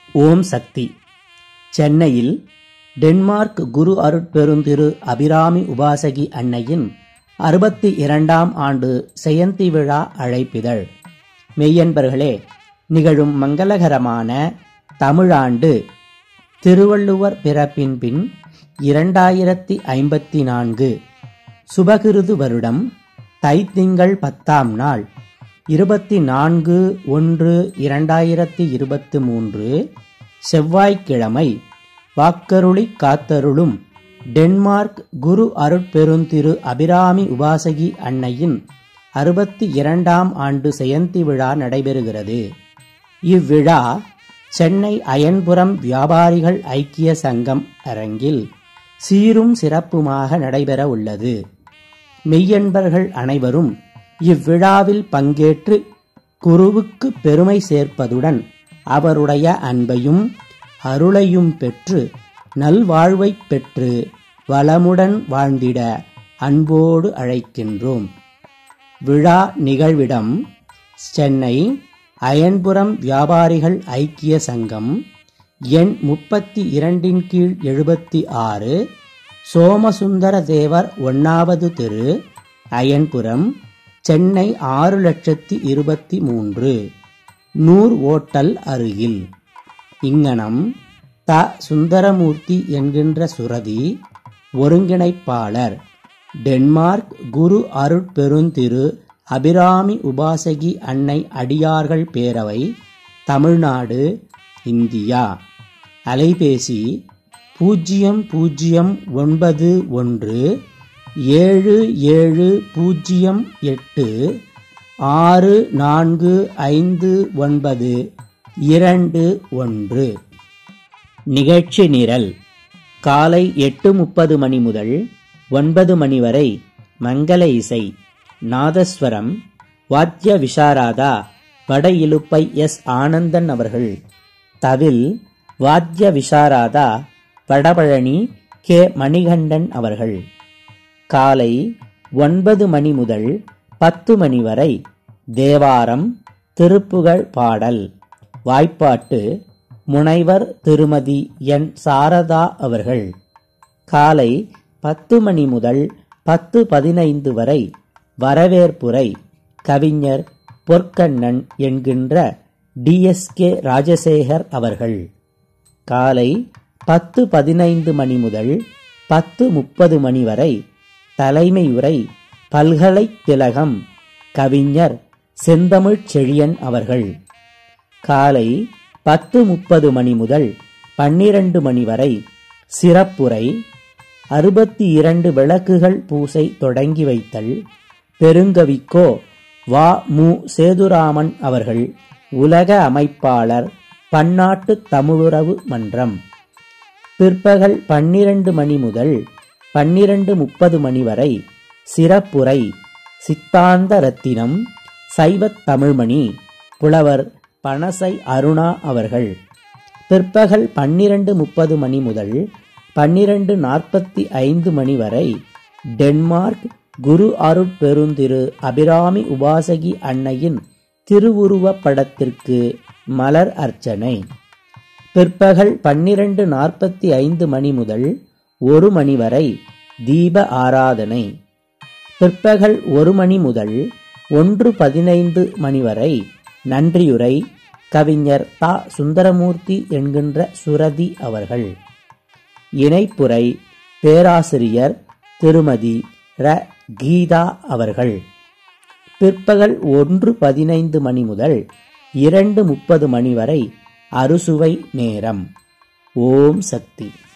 ஓம் சக்தி சென்னையில் டென்மார்க் குரு அருட்பெருந்திரு அபிராமி உபாசகி அன்னையின் அறுபத்தி இரண்டாம் ஆண்டு செயந்தி விழா அழைப்பிதழ் மெய்யன்பர்களே நிகழும் மங்களகரமான தமிழாண்டு திருவள்ளுவர் பிறப்பின் பின் இரண்டாயிரத்தி ஐம்பத்தி நான்கு சுபகிருது வருடம் தைத்திங்கள் பத்தாம் நாள் இருபத்தி நான்கு ஒன்று இரண்டாயிரத்தி இருபத்து மூன்று செவ்வாய்க்கிழமை வாக்கருளி காத்தருளும் டென்மார்க் குரு அருட்பெருந்திரு அபிராமி உபாசகி அன்னையின் அறுபத்தி இரண்டாம் ஆண்டு செயந்தி விழா நடைபெறுகிறது இவ்விழா சென்னை அயன்புரம் வியாபாரிகள் ஐக்கிய சங்கம் அரங்கில் சீரும் சிறப்புமாக நடைபெற உள்ளது மெய்யன்பர்கள் அனைவரும் இவ்விழாவில் பங்கேற்று குருவுக்கு பெருமை சேர்ப்பதுடன் அவருடைய அன்பையும் அருளையும் பெற்று நல்வாழ்வைப் பெற்று வளமுடன் வாழ்ந்திட அன்போடு அழைக்கின்றோம் விழா நிகழ்விடம் சென்னை அயன்புரம் வியாபாரிகள் ஐக்கிய சங்கம் எண் முப்பத்தி இரண்டின் கீழ் எழுபத்தி ஆறு சோமசுந்தர தேவர் ஒன்னாவது தெரு அயன்புரம் சென்னை ஆறு லட்சத்தி இருபத்தி மூன்று நூர் ஓட்டல் அருகில் இங்கனம் த சுந்தரமூர்த்தி என்கின்ற சுரதி ஒருங்கிணைப்பாளர் டென்மார்க் குரு அருட்பெருந்திரு அபிராமி உபாசகி அன்னை அடியார்கள் பேரவை தமிழ்நாடு இந்தியா அலைபேசி பூஜ்ஜியம் பூஜ்ஜியம் ஒன்பது ஒன்று ஏழு ஏழு பூஜ்ஜியம் எட்டு ஆறு நான்கு ஐந்து ஒன்பது இரண்டு ஒன்று நிகழ்ச்சி நிரல் காலை எட்டு முப்பது மணி முதல் ஒன்பது மணி வரை மங்கள இசை நாதஸ்வரம் வாத்திய விசாராதா வட இலுப்பை எஸ் ஆனந்தன் அவர்கள் தவில் வாத்திய விசாராதா வடபழனி கே மணிகண்டன் அவர்கள் காலை ஒன்பது மணி முதல் பத்து மணி வரை தேவாரம் திருப்புகழ் பாடல் வாய்ப்பாட்டு முனைவர் திருமதி என் சாரதா அவர்கள் காலை பத்து மணி முதல் பத்து பதினைந்து வரை வரவேற்புரை கவிஞர் பொற்கண்ணன் என்கின்ற டிஎஸ்கே ராஜசேகர் அவர்கள் காலை பத்து பதினைந்து மணி முதல் பத்து முப்பது மணி வரை தலைமை உரை பல்கலைத் திலகம் கவிஞர் செந்தமிழ்ச் செழியன் அவர்கள் காலை பத்து முப்பது மணி முதல் பன்னிரண்டு மணி வரை சிறப்புரை அறுபத்தி இரண்டு விளக்குகள் பூசை தொடங்கி வைத்தல் பெருங்கவிக்கோ வா மு சேதுராமன் அவர்கள் உலக அமைப்பாளர் பன்னாட்டு தமிழுறவு மன்றம் பிற்பகல் பன்னிரண்டு மணி முதல் பன்னிரண்டு முப்பது மணி வரை சிறப்புரை சித்தாந்த ரத்தினம் சைவத் தமிழ்மணி புலவர் பனசை அருணா அவர்கள் பிற்பகல் பன்னிரண்டு முப்பது மணி முதல் பன்னிரண்டு நாற்பத்தி ஐந்து மணி வரை டென்மார்க் குரு அருட்பெருந்திரு அபிராமி உபாசகி அன்னையின் திருவுருவப் படத்திற்கு மலர் அர்ச்சனை பிற்பகல் பன்னிரண்டு நாற்பத்தி ஐந்து மணி முதல் ஒரு மணி வரை தீப ஆராதனை பிற்பகல் ஒரு மணி முதல் ஒன்று பதினைந்து மணி வரை நன்றியுரை கவிஞர் தா சுந்தரமூர்த்தி என்கின்ற சுரதி அவர்கள் இணைப்புரை பேராசிரியர் திருமதி ர கீதா அவர்கள் பிற்பகல் ஒன்று பதினைந்து மணி முதல் இரண்டு முப்பது மணி வரை அறுசுவை நேரம் ஓம் சக்தி